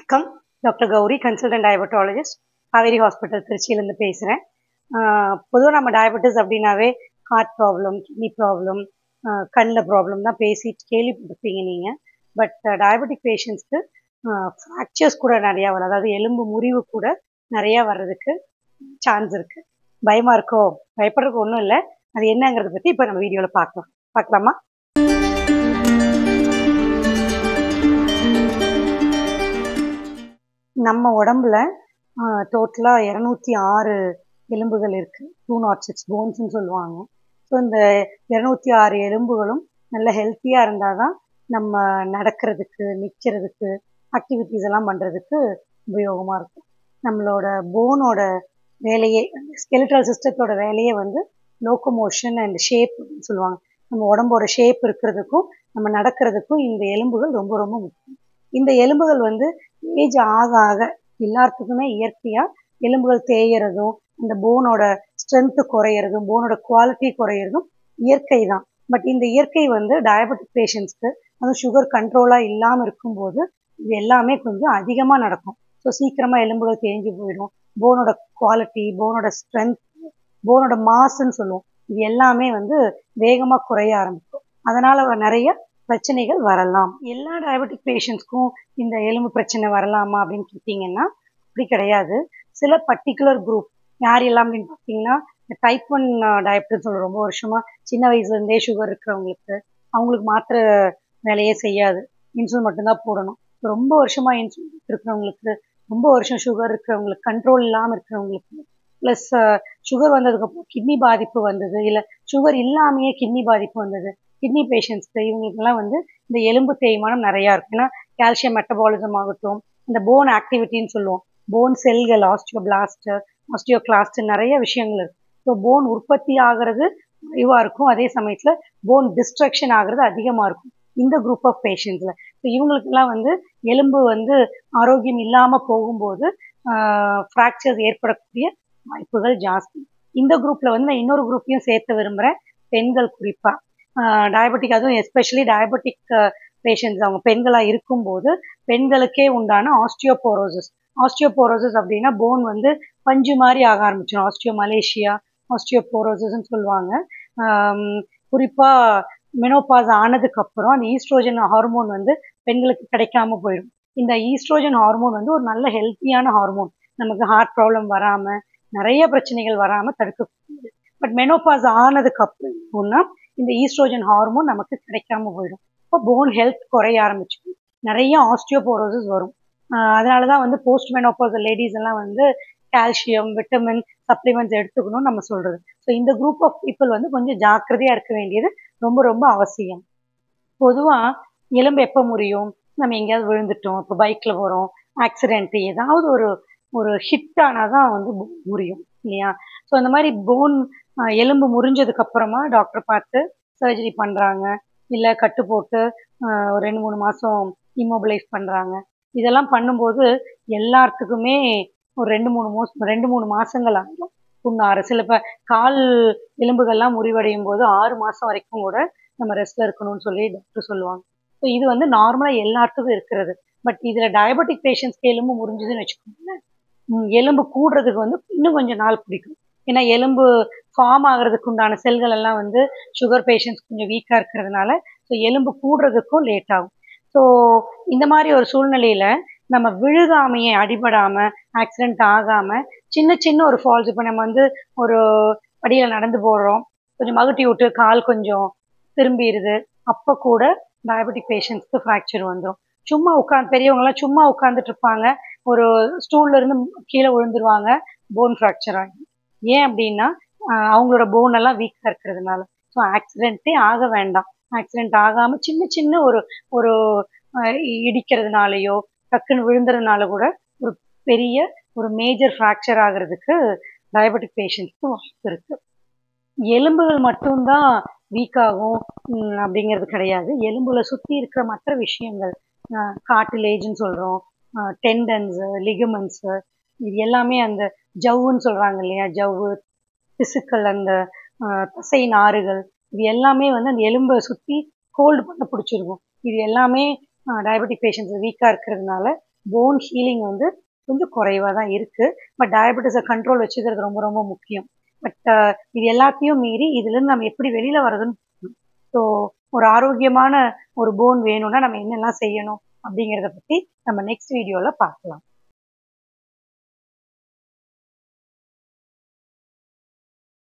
வணக்கம் doctor Gowri consultant diabetologist Kauvery hospital திருச்சியிலேருந்து பேசுகிறேன் பொதுவாக நம்ம டயபெட்டிஸ் அப்படின்னாவே ஹார்ட் ப்ராப்ளம் கிட்னி ப்ராப்ளம் கண்ணில் ப்ராப்ளம் தான் பேசி கேள்விப்பட்டிருப்பீங்க நீங்கள் பட் டயபெட்டிக் பேஷண்ட்ஸ்க்கு ஃப்ராக்சர்ஸ் கூட நிறையா வரும் அதாவது எலும்பு முறிவு கூட நிறையா வர்றதுக்கு சான்ஸ் இருக்குது பயமாக இருக்கோ பயப்படுறதுக்கு ஒன்றும் இல்லை அது என்னங்கிறத பற்றி இப்போ நம்ம வீடியோவில் பார்க்கலாம் பார்க்கலாமா நம்ம உடம்புல டோட்டலாக இரநூத்தி ஆறு எலும்புகள் இருக்குது டூ நாட் சிக்ஸ் போன்ஸ்னு சொல்லுவாங்க ஸோ இந்த இரநூத்தி ஆறு எலும்புகளும் நல்ல ஹெல்த்தியாக இருந்தால் தான் நம்ம நடக்கிறதுக்கு நிற்கிறதுக்கு ஆக்டிவிட்டீஸ் எல்லாம் பண்ணுறதுக்கு உபயோகமாக இருக்கும் நம்மளோட போனோட வேலையே ஸ்கெலிட்டல் சிஸ்டத்தோட வேலையே வந்து லோக்கோமோஷன் அண்ட் ஷேப் சொல்லுவாங்க நம்ம உடம்போட ஷேப் இருக்கிறதுக்கும் நம்ம நடக்கிறதுக்கும் இந்த எலும்புகள் ரொம்ப ரொம்ப முக்கியம் இந்த எலும்புகள் வந்து ஏஜ் ஆக ஆக எல்லாத்துக்குமே இயற்கையாக எலும்புகள் தேயறதும் இந்த போனோட ஸ்ட்ரென்த்து குறையிறதும் போனோட குவாலிட்டி குறையிறதும் இயற்கை தான் பட் இந்த இயற்கை வந்து டயபெட்டிக் பேஷண்ட்ஸ்க்கு அதுவும் சுகர் கண்ட்ரோலாக இல்லாமல் இருக்கும்போது இது எல்லாமே கொஞ்சம் அதிகமாக நடக்கும் ஸோ சீக்கிரமாக எலும்புகள் தேஞ்சு போயிடும் போனோட குவாலிட்டி போனோட ஸ்ட்ரென்த் போனோட மாசுன்னு சொல்லுவோம் இது எல்லாமே வந்து வேகமாக குறைய ஆரம்பிக்கும் அதனால நிறைய பிரச்சனைகள் வரலாம் எல்லா டயபெட்டிக் பேஷண்ட்ஸ்க்கும் இந்த எலும்பு பிரச்சனை வரலாமா அப்படின்னு கேட்டிங்கன்னா அப்படி கிடையாது சில பர்டிகுலர் குரூப் யார் எல்லாம் அப்படின்னு பார்த்தீங்கன்னா டைப் ஒன் டயபெட்டிஸ் சொல்ல ரொம்ப வருஷமா சின்ன வயசுலேருந்தே சுகர் இருக்கிறவங்களுக்கு அவங்களுக்கு மாத்திரை வேலையே செய்யாது இன்சுலின் மட்டும்தான் போடணும் ரொம்ப வருஷமா இன்சுலின் இருக்கிறவங்களுக்கு ரொம்ப வருஷம் சுகர் இருக்கிறவங்களுக்கு கண்ட்ரோல் இல்லாமல் இருக்கிறவங்களுக்கு ப்ளஸ் சுகர் வந்ததுக்கப்புறம் கிட்னி பாதிப்பு வந்தது இல்லை சுகர் இல்லாமையே கிட்னி பாதிப்பு வந்தது கிட்னி பேஷண்ட்ஸ்க்கு இவங்களுக்குலாம் வந்து இந்த எலும்பு தேய்மானம் நிறையா இருக்கு ஏன்னா கால்சியம் மெட்டபாலிசம் ஆகட்டும் இந்த போன் ஆக்டிவிட்டின்னு சொல்லுவோம் போன் செல்கள் ஆஸ்டியோபிளாஸ்ட் ஆஸ்டியோகிளாஸ்ட் நிறைய விஷயங்கள் இருக்கு ஸோ போன் உற்பத்தி ஆகிறது குறைவாக இருக்கும் அதே சமயத்தில் போன் டிஸ்ட்ரக்ஷன் ஆகிறது அதிகமாக இருக்கும் இந்த குரூப் ஆஃப் பேஷண்ட்ஸில் ஸோ இவங்களுக்கெல்லாம் வந்து எலும்பு வந்து ஆரோக்கியம் இல்லாமல் போகும்போது ஃப்ராக்சர்ஸ் ஏற்படக்கூடிய வாய்ப்புகள் ஜாஸ்தி இந்த குரூப்பில் வந்து நான் இன்னொரு குரூப்பையும் சேர்த்து விரும்புகிறேன் பெண்கள் குறிப்பாக டயபெட்டிக் அதுவும் எஸ்பெஷலி டயபெட்டிக் பேஷண்ட்ஸ் அவங்க பெண்களாக இருக்கும்போது பெண்களுக்கே உண்டான ஆஸ்டியோபோரோசிஸ் ஆஸ்டியோபோரோசிஸ் அப்படின்னா போன் வந்து பஞ்சு மாதிரி ஆக ஆரம்பிச்சிடும் ஆஸ்டியோ மலேசியா ஆஸ்டியோபோரோசிஸ்ன்னு சொல்லுவாங்க குறிப்பாக மெனோபாஸ் ஆனதுக்கப்புறம் அந்த ஈஸ்ட்ரோஜன் ஹார்மோன் வந்து பெண்களுக்கு கிடைக்காம போயிடும் இந்த ஈஸ்ட்ரோஜன் ஹார்மோன் வந்து ஒரு நல்ல ஹெல்த்தியான ஹார்மோன் நமக்கு ஹார்ட் ப்ராப்ளம் வராமல் நிறைய பிரச்சனைகள் வராமல் தடுக்கக்கூடியது பட் மெனோபாஸ் ஆனதுக்கு அப்புறம்னா இந்த ஈஸ்ட்ரோஜன் ஹார்மோன் நமக்கு கிடைக்காம போயிடும் இப்போ போன் ஹெல்த் குறைய ஆரம்பிச்சிடும் நிறைய ஆஸ்டியோபோரோசிஸ் வரும் அதனால தான் வந்து போஸ்ட் மெனோபாஸ் லேடிஸ் எல்லாம் வந்து கால்சியம் விட்டமின் சப்ளிமெண்ட்ஸ் எடுத்துக்கணும்னு நம்ம சொல்றது ஸோ இந்த குரூப் ஆஃப் பீப்புள் வந்து கொஞ்சம் ஜாக்கிரதையா இருக்க வேண்டியது ரொம்ப ரொம்ப அவசியம் பொதுவாக எலும்பு எப்போ முறியும் நம்ம எங்கேயாவது விழுந்துட்டோம் இப்போ பைக்கில் போகிறோம் ஆக்சிடென்ட் ஏதாவது ஒரு ஒரு ஹிட் ஆனால் தான் வந்து முறியும் இல்லையா ஸோ அந்த மாதிரி போன் எலும்பு முறிஞ்சதுக்கு அப்புறமா டாக்டர் பார்த்து சர்ஜரி பண்ணுறாங்க இல்லை கட்டு போட்டு ஒரு ரெண்டு மூணு மாதம் இம்மோபிலைஸ் பண்ணுறாங்க இதெல்லாம் பண்ணும்போது எல்லாத்துக்குமே ஒரு ரெண்டு மூணு மோஸ் ரெண்டு மூணு மாதங்கள் ஆகிடும் புண்ணாறு சில இப்போ கால் எலும்புகள்லாம் முறிவடையும் போது ஆறு மாதம் வரைக்கும் கூட நம்ம ரெஸ்ட்டில் இருக்கணும்னு சொல்லி டாக்டர் சொல்லுவாங்க ஸோ இது வந்து நார்மலாக எல்லாத்துக்கும் இருக்கிறது பட் இதில் டயபெட்டிக் பேஷண்ட்ஸ்க்கு எலும்பு முறிஞ்சுதுன்னு வச்சுக்கோங்களேன் எலும்பு கூடுறதுக்கு வந்து இன்னும் கொஞ்சம் நாள் பிடிக்கும் ஏன்னா எலும்பு ஃபார்ம் ஆகிறதுக்கு உண்டான செல்கள் எல்லாம் வந்து சுகர் பேஷண்ட்ஸ் கொஞ்சம் வீக்காக இருக்கிறதுனால ஸோ எலும்பு கூடுறதுக்கும் லேட் ஆகும் ஸோ இந்த மாதிரி ஒரு சூழ்நிலையில நம்ம விழுகாமையே அடிபடாம ஆக்சிடென்ட் ஆகாம சின்ன சின்ன ஒரு ஃபால்ஸ் இப்போ நம்ம வந்து ஒரு படியில் நடந்து போடுறோம் கொஞ்சம் மகுட்டி விட்டு கால் கொஞ்சம் திரும்பிடுது அப்போ கூட டயபெட்டிக் பேஷண்ட்ஸ்க்கு ஃப்ராக்சர் வந்துடும் சும்மா உட்காந்து பெரியவங்களாம் சும்மா உட்காந்துட்டு இருப்பாங்க ஒரு ஸ்டூல்ல இருந்து கீழே விழுந்துருவாங்க போன் ஃப்ராக்சர் ஆகும் ஏன் அப்படின்னா அவங்களோட போன் எல்லாம் வீக்காக இருக்கிறதுனால ஸோ ஆக்சிடென்ட்டே ஆக வேண்டாம் ஆக்சிடென்ட் ஆகாமல் சின்ன சின்ன ஒரு ஒரு இடிக்கிறதுனாலையோ டக்குன்னு விழுந்துறதுனால கூட ஒரு பெரிய ஒரு மேஜர் ஃப்ராக்சர் ஆகிறதுக்கு டயபெட்டிக் பேஷண்ட்ஸ்க்கு வாய்ப்பு இருக்கு எலும்புகள் மட்டும்தான் வீக் ஆகும் அப்படிங்கிறது கிடையாது எலும்புல சுற்றி இருக்கிற மற்ற விஷயங்கள் காட்டிலேஜ்னு சொல்கிறோம் டெண்டன்ஸு லிகமெண்ட்ஸு இது எல்லாமே அந்த ஜவ்வுன்னு சொல்கிறாங்க இல்லையா ஜவ்வு பிசுக்கள் அந்த தசை நாறுகள் இது எல்லாமே வந்து அந்த எலும்பை சுற்றி ஹோல்டு பண்ண பிடிச்சிருக்கும் இது எல்லாமே டயபெட்டிக் பேஷண்ட்ஸ் வீக்காக இருக்கிறதுனால போன் ஹீலிங் வந்து கொஞ்சம் குறைவாக தான் இருக்குது பட் டயபெட்டிஸை கண்ட்ரோல் வச்சுக்கிறது ரொம்ப ரொம்ப முக்கியம் பட் இது எல்லாத்தையும் மீறி இதுலேருந்து நம்ம எப்படி வெளியில் வர்றதுன்னு ஸோ ஒரு ஆரோக்கியமான ஒரு போன் வேணும்னா நம்ம என்னெல்லாம் செய்யணும் அப்படிங்கிறத பற்றி நம்ம நெக்ஸ்ட் வீடியோவில் பார்க்கலாம்